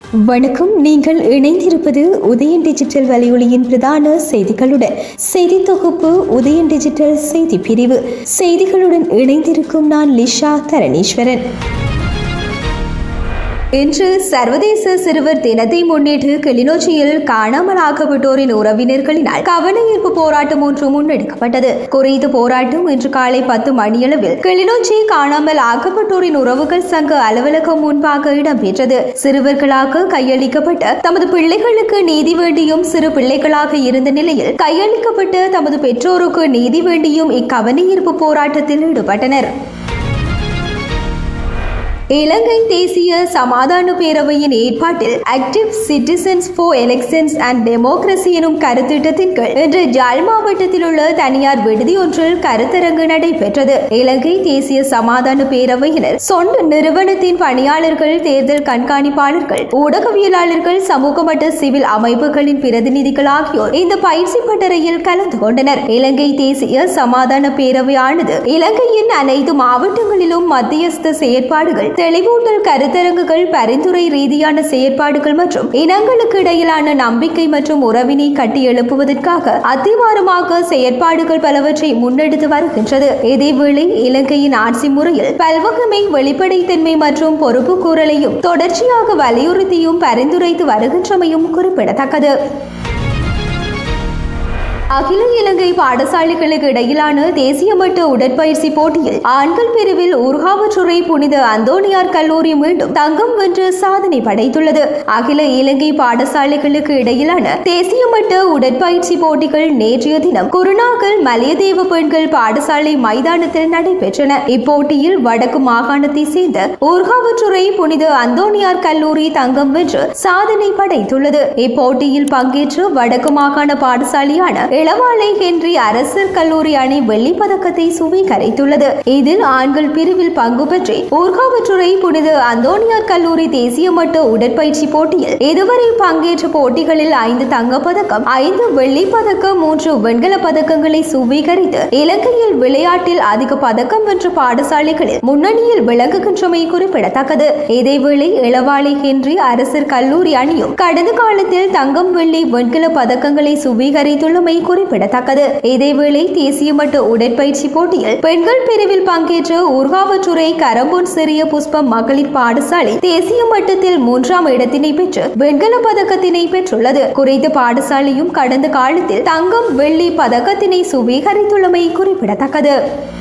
வணக்கம் நீங்கள் இணைந்திருப்பது உதயன் டிஜிட்டல் வலையொலியின் பிரதான செய்திகளுடன் செய்தி தொகுப்பு உதயன் டிஜிட்டல் செய்தி பிரிவு செய்திகளுடன் இணைந்திருக்கும் நான் லிஷா தரணீஸ்வரன் இன்று சர்வதேச சிறுவர் தினத்தை முன்னிட்டு கிளிநொச்சியில் காணாமல் ஆக்கப்பட்டோரின் உறவினர்களினால் கவன ஈர்ப்பு போராட்டம் ஒன்று முன்னெடுக்கப்பட்டது குறித்த போராட்டம் இன்று காலை பத்து மணியளவில் கிளிநொச்சி காணாமல் ஆக்கப்பட்டோரின் உறவுகள் சங்க அலுவலகம் முன்பாக இடம்பெற்றது சிறுவர்களாக கையளிக்கப்பட்ட தமது பிள்ளைகளுக்கு நீதி வேண்டியும் சிறு பிள்ளைகளாக இருந்த நிலையில் கையளிக்கப்பட்ட தமது பெற்றோருக்கு நீதி வேண்டியும் இக்கவன ஈர்ப்பு போராட்டத்தில் ஈடுபட்டனர் இலங்கை தேசிய சமாதான பேரவையின் ஏற்பாட்டில் active citizens for elections and democracy எனும் கருத்திட்டத்தின் கீழ் இன்று ஜாழ் மாவட்டத்தில் உள்ள தனியார் விடுதி ஒன்றில் கருத்தரங்கு நடைபெற்றது இலங்கை தேசிய சமாதான பேரவையினர் சொந்த நிறுவனத்தின் பணியாளர்கள் தேர்தல் கண்காணிப்பாளர்கள் ஊடகவியலாளர்கள் சமூக மட்ட சிவில் அமைப்புகளின் பிரதிநிதிகள் ஆகியோர் இந்த பயிற்சி பட்டறையில் கலந்து கொண்டனர் இலங்கை தேசிய சமாதான பேரவையானது இலங்கையின் அனைத்து மாவட்டங்களிலும் மத்தியஸ்த செயற்பாடுகள் தெளிவூட்டல் கருத்தரங்குகள் பரிந்துரை ரீதியான செயற்பாடுகள் மற்றும் இனங்களுக்கு இடையிலான நம்பிக்கை மற்றும் உறவினை கட்டியெழுப்புவதற்காக அத்திவாரமாக செயற்பாடுகள் பலவற்றை முன்னெடுத்து வருகின்றது இதேவேளை இலங்கையின் ஆட்சி முறையில் பல்வகமை வெளிப்படைத்தன்மை மற்றும் பொறுப்பு கூறலையும் தொடர்ச்சியாக வலியுறுத்தியும் பரிந்துரைத்து வருகின்றமையும் குறிப்பிடத்தக்கது அகில இலங்கை பாடசாலைகளுக்கு இடையிலான தேசிய மட்ட உடற்பயிற்சி போட்டியில் ஆண்கள் பிரிவில் ஊர்காவற்றுறை புனித அந்தோனியார் கல்லூரி மீண்டும் தங்கம் வென்று சாதனை படைத்துள்ளது அகில இலங்கை பாடசாலைகளுக்கு இடையிலான தேசிய மட்ட உடற்பயிற்சி போட்டிகள் நேற்றைய தினம் குருநாகல் மலையதேவ பெண்கள் பாடசாலை மைதானத்தில் நடைபெற்றன இப்போட்டியில் வடக்கு மாகாணத்தை சேர்ந்த ஊர்காவற்றுறை புனித அந்தோனியார் கல்லூரி தங்கம் வென்று சாதனை படைத்துள்ளது இப்போட்டியில் பங்கேற்று வடக்கு மாகாண பாடசாலையான இளவாலை ஹென்றி அரசர் கல்லூரி அணி வெள்ளிப் பதக்கத்தை சுவீகரித்துள்ளது இதில் ஆண்கள் பிரிவில் பங்கு பெற்று ஊர்காவற்றுறை புனித அந்தோனியார் கல்லூரி தேசிய மட்ட உடற்பயிற்சி போட்டியில் இதுவரை பங்கேற்ற போட்டிகளில் ஐந்து தங்கப்பதக்கம் ஐந்து வெள்ளிப் பதக்கம் மூன்று வெண்கல பதக்கங்களை சுவீகரித்து இலங்கையில் விளையாட்டில் அதிக பதக்கம் வென்ற பாடசாலைகளில் முன்னணியில் விளங்குகின்றமை குறிப்பிடத்தக்கது இதேவேளை இளவாலை ஹென்றி அரசர் கல்லூரி அணியும் கடந்த காலத்தில் தங்கம் வெள்ளி வெண்கல பதக்கங்களை சுவீகரித்துள்ளமை குறிப்பிடத்தக்கது இதேவேளை தேசிய மட்ட உடற்பயிற்சி போட்டியில் பெண்கள் பிரிவில் பங்கேற்ற ஊர்காவற்றுறை கரம்பொன் சிறிய புஷ்பம் மகளிர் பாடசாலை தேசிய மட்டத்தில் மூன்றாம் இடத்தினை பெற்று வெண்கல பதக்கத்தினை பெற்றுள்ளது குறித்த பாடசாலையும் கடந்த காலத்தில் தங்கம் வெள்ளி பதக்கத்தினை சுவீகரித்துள்ளமை குறிப்பிடத்தக்கது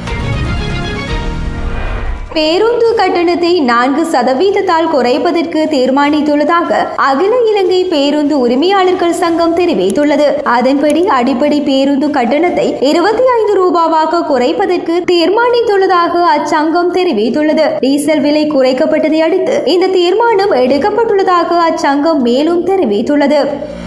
பேருந்து கட்டணத்தை நான்கு சதவீதத்தால் குறைப்பதற்கு தீர்மானித்துள்ளதாக அகில இலங்கை பேருந்து உரிமையாளர்கள் சங்கம் தெரிவித்துள்ளது அதன்படி அடிப்படை பேருந்து கட்டணத்தை இருபத்தி ஐந்து ரூபாவாக குறைப்பதற்கு தீர்மானித்துள்ளதாக அச்சங்கம் தெரிவித்துள்ளது டீசல் விலை குறைக்கப்பட்டதை அடுத்து இந்த தீர்மானம் எடுக்கப்பட்டுள்ளதாக அச்சங்கம் மேலும் தெரிவித்துள்ளது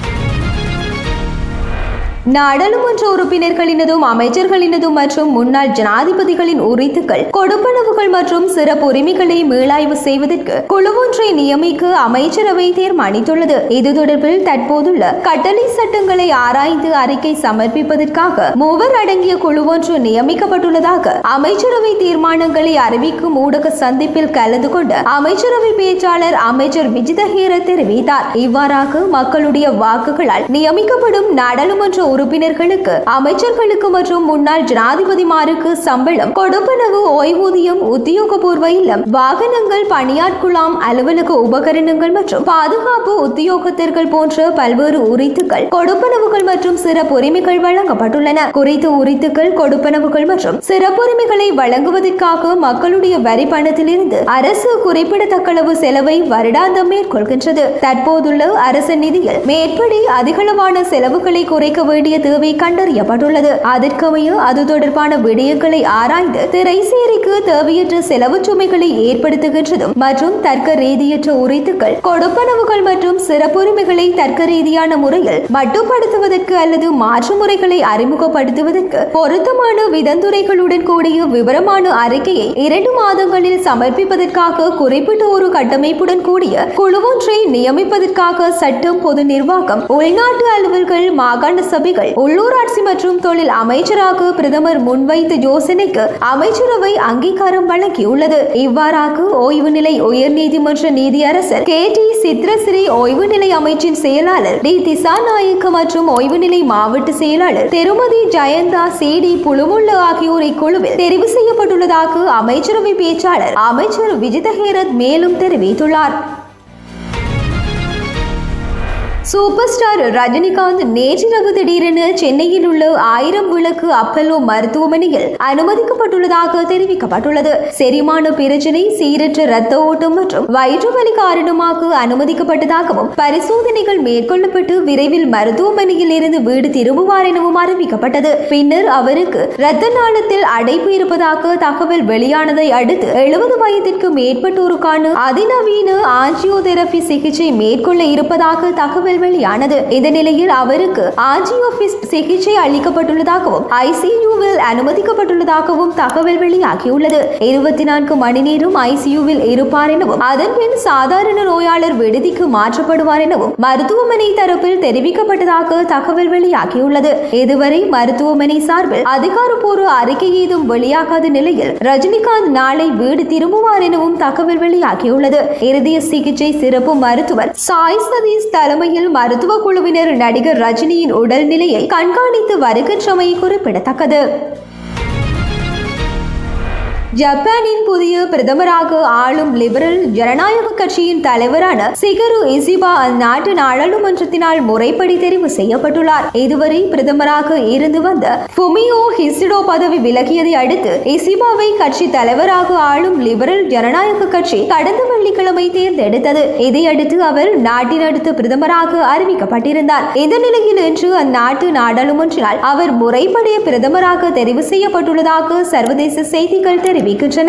நாடாளுமன்ற உறுப்பினர்களினதும் அமைச்சர்களினதும் மற்றும் முன்னாள் ஜனாதிபதிகளின் உரித்துக்கள் கொடுப்பனவுகள் மற்றும் சிறப்பு உரிமைகளை மீளாய்வு செய்வதற்கு குழு ஒன்றை நியமிக்க அமைச்சரவை தீர்மானித்துள்ளது இது தொடர்பில் தற்போதுள்ள கட்டளை சட்டங்களை ஆராய்ந்து அறிக்கை சமர்ப்பிப்பதற்காக மூவர் அடங்கிய குழு ஒன்று நியமிக்கப்பட்டுள்ளதாக அமைச்சரவை தீர்மானங்களை அறிவிக்கும் ஊடக சந்திப்பில் கலந்து கொண்ட அமைச்சரவை பேச்சாளர் அமைச்சர் விஜிதஹீர தெரிவித்தார் இவ்வாறாக மக்களுடைய வாக்குகளால் நியமிக்கப்படும் நாடாளுமன்ற உறுப்பினர்களுக்கு அமைச்சர்களுக்கு மற்றும் முன்னாள் ஜனாதிபதிமாருக்கு சம்பளம் கொடுப்பனவு ஓய்வூதியம் உத்தியோகபூர்வ இல்லம் வாகனங்கள் பணியாட்குழாம் அலுவலக உபகரணங்கள் மற்றும் பாதுகாப்பு உத்தியோகத்தர்கள் போன்ற பல்வேறு உரித்துக்கள் கொடுப்பனவுகள் மற்றும் சிறப்புரிமைகள் வழங்கப்பட்டுள்ளன குறித்த உரித்துக்கள் கொடுப்பனவுகள் மற்றும் சிறப்புரிமைகளை வழங்குவதற்காக மக்களுடைய வரி பணத்திலிருந்து அரசு குறிப்பிடத்தக்களவு செலவை வருடாந்தம் மேற்கொள்கின்றது தற்போதுள்ள அரசு நிதியில் மேற்படி அதிகளவான செலவுகளை குறைக்க வேண்டிய தேவை கண்டறியப்பட்டுள்ளது அதற்கமைய அது தொடர்பான விடயங்களை ஆராய்ந்து திரைசேரிக்கு தேவையற்ற செலவு சுமைகளை ஏற்படுத்துகின்றதும் மற்றும் தர்க்க ரீதியற்ற உரித்துக்கள் கொடுப்பனவுகள் மற்றும் சிறப்புரிமைகளை தர்க்க ரீதியான முறையில் மட்டுப்படுத்துவதற்கு அல்லது மாற்று முறைகளை அறிமுகப்படுத்துவதற்கு பொருத்தமான விதந்துரைகளுடன் கூடிய விவரமான அறிக்கையை இரண்டு மாதங்களில் சமர்ப்பிப்பதற்காக குறிப்பிட்ட ஒரு கட்டமைப்புடன் கூடிய குழு ஒன்றை நியமிப்பதற்காக சட்டம் பொது நிர்வாகம் உள்நாட்டு அலுவல்கள் மாகாண சபை பதவிகள் உள்ளூராட்சி மற்றும் தொழில் அமைச்சராக பிரதமர் முன்வைத்த யோசனைக்கு அமைச்சரவை அங்கீகாரம் வழங்கியுள்ளது இவ்வாறாக ஓய்வு நிலை உயர்நீதிமன்ற நீதியரசர் கே டி சித்ரஸ்ரீ ஓய்வு நிலை அமைச்சின் செயலாளர் டி திசாநாயக்க மற்றும் ஓய்வு நிலை மாவட்ட செயலாளர் திருமதி ஜெயந்தா சி டி புலுமுள்ள ஆகியோர் இக்குழுவில் தெரிவு செய்யப்பட்டுள்ளதாக அமைச்சரவை பேச்சாளர் அமைச்சர் விஜித ஹேரத் மேலும் தெரிவித்துள்ளார் சூப்பர் ஸ்டார் ரஜினிகாந்த் நேற்றிரவு திடீரென சென்னையில் உள்ள ஆயிரம் விளக்கு அப்பல்லோ மருத்துவமனையில் அனுமதிக்கப்பட்டுள்ளதாக தெரிவிக்கப்பட்டுள்ளது செரிமான பிரச்சனை சீரற்ற இரத்த ஓட்டம் மற்றும் வயிற்று வலி காரணமாக அனுமதிக்கப்பட்டதாகவும் பரிசோதனைகள் மேற்கொள்ளப்பட்டு விரைவில் மருத்துவமனையில் இருந்து வீடு திரும்புவார் எனவும் அறிவிக்கப்பட்டது பின்னர் அவருக்கு இரத்த நாளத்தில் அடைப்பு இருப்பதாக தகவல் வெளியானதை அடுத்து எழுபது வயதிற்கு மேற்பட்டோருக்கான அதிநவீன ஆஞ்சியோதெரபி சிகிச்சை மேற்கொள்ள இருப்பதாக தகவல் வெளியானது இந்த நிலையில் அவருக்கு ஆஞ்சியோபிஸ் சிகிச்சை அளிக்கப்பட்டுள்ளதாகவும் ஐசியூவில் அனுமதிக்கப்பட்டுள்ளதாகவும் தகவல் வெளியாகியுள்ளது இருபத்தி நான்கு மணி நேரம் ஐசியூவில் இருப்பார் எனவும் அதன் பின் சாதாரண நோயாளர் விடுதிக்கு மாற்றப்படுவார் எனவும் மருத்துவமனை தரப்பில் தெரிவிக்கப்பட்டதாக தகவல் வெளியாகியுள்ளது இதுவரை மருத்துவமனை சார்பில் அதிகாரப்பூர்வ அறிக்கை ஏதும் வெளியாகாத நிலையில் ரஜினிகாந்த் நாளை வீடு திரும்புவார் எனவும் தகவல் வெளியாகியுள்ளது இருதய சிகிச்சை சிறப்பு மருத்துவர் சாய் சதீஷ் தலைமையில் மருத்துவ குழுவினர் நடிகர் ரஜினியின் உடல்நிலையை கண்காணித்து வருகின்றமை குறிப்பிடத்தக்கது ஜப்பானின் புதிய பிரதமராக ஆளும் லிபரல் ஜனநாயக கட்சியின் தலைவரான சிகரு இசிபா அந்நாட்டு நாடாளுமன்றத்தினால் முறைப்படி தெரிவு செய்யப்பட்டுள்ளார் இதுவரை பிரதமராக இருந்து வந்த ஃபுமியோ ஹிசிடோ பதவி விலகியதை அடுத்து இசிபாவை கட்சி தலைவராக ஆளும் லிபரல் ஜனநாயக கட்சி கடந்த வெள்ளிக்கிழமை தேர்ந்தெடுத்தது இதையடுத்து அவர் நாட்டின் அடுத்த பிரதமராக அறிவிக்கப்பட்டிருந்தார் இந்த நிலையில் இன்று அந்நாட்டு நாடாளுமன்றினால் அவர் முறைப்படி பிரதமராக தெரிவு செய்யப்பட்டுள்ளதாக சர்வதேச செய்திகள் தெரிவிக்கின்றன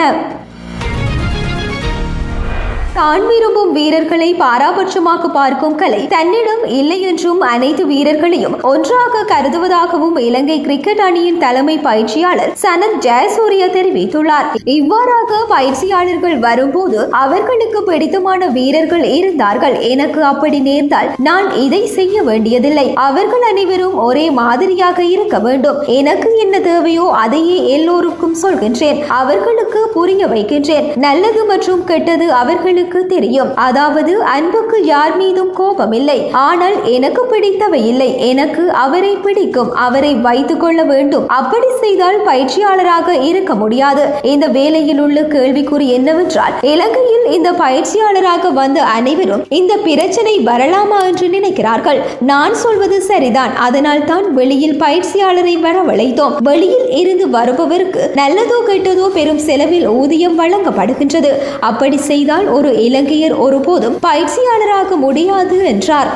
தான் விரும்பும் வீரர்களை பாராபட்சமாக பார்க்கும் கலை தன்னிடம் இல்லை என்றும் அனைத்து வீரர்களையும் ஒன்றாக கருதுவதாகவும் இலங்கை கிரிக்கெட் அணியின் தலைமை பயிற்சியாளர் சனத் ஜெயசூரிய தெரிவித்துள்ளார் இவ்வாறாக பயிற்சியாளர்கள் வரும்போது அவர்களுக்கு பிடித்தமான வீரர்கள் இருந்தார்கள் எனக்கு அப்படி நேர்ந்தால் நான் இதை செய்ய வேண்டியதில்லை அவர்கள் அனைவரும் ஒரே மாதிரியாக இருக்க வேண்டும் எனக்கு என்ன தேவையோ அதையே எல்லோருக்கும் சொல்கின்றேன் அவர்களுக்கு புரிய வைக்கின்றேன் நல்லது மற்றும் கெட்டது அவர்களுக்கு தெரியும் அதாவது அன்புக்கு யார் மீதும் கோபம் இல்லை ஆனால் எனக்கு பிடித்தவை இல்லை எனக்கு அவரை பிடிக்கும் அவரை வைத்துக் கொள்ள வேண்டும் அப்படி செய்தால் பயிற்சியாளராக இருக்க முடியாது இந்த வேலையில் உள்ள கேள்விக்குறி என்னவென்றால் இலங்கையில் இந்த பயிற்சியாளராக வந்த அனைவரும் இந்த பிரச்சனை வரலாமா என்று நினைக்கிறார்கள் நான் சொல்வது சரிதான் அதனால் தான் வெளியில் பயிற்சியாளரை வரவழைத்தோம் வெளியில் இருந்து வருபவருக்கு நல்லதோ கெட்டதோ பெரும் செலவில் ஊதியம் வழங்கப்படுகின்றது அப்படி செய்தால் ஒரு இலங்கையர் ஒருபோதும் பயிற்சியாளராக முடியாது என்றார்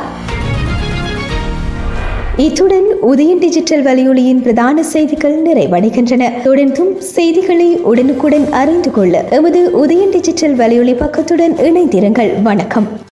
இத்துடன் உதயன் டிஜிட்டல் வலையொலியின் பிரதான செய்திகள் நிறைவடைகின்றன தொடர்ந்தும் செய்திகளை உடனுக்குடன் அறிந்து கொள்ள எமது உதயன் டிஜிட்டல் வலையொலி பக்கத்துடன் இணைந்திருங்கள் வணக்கம்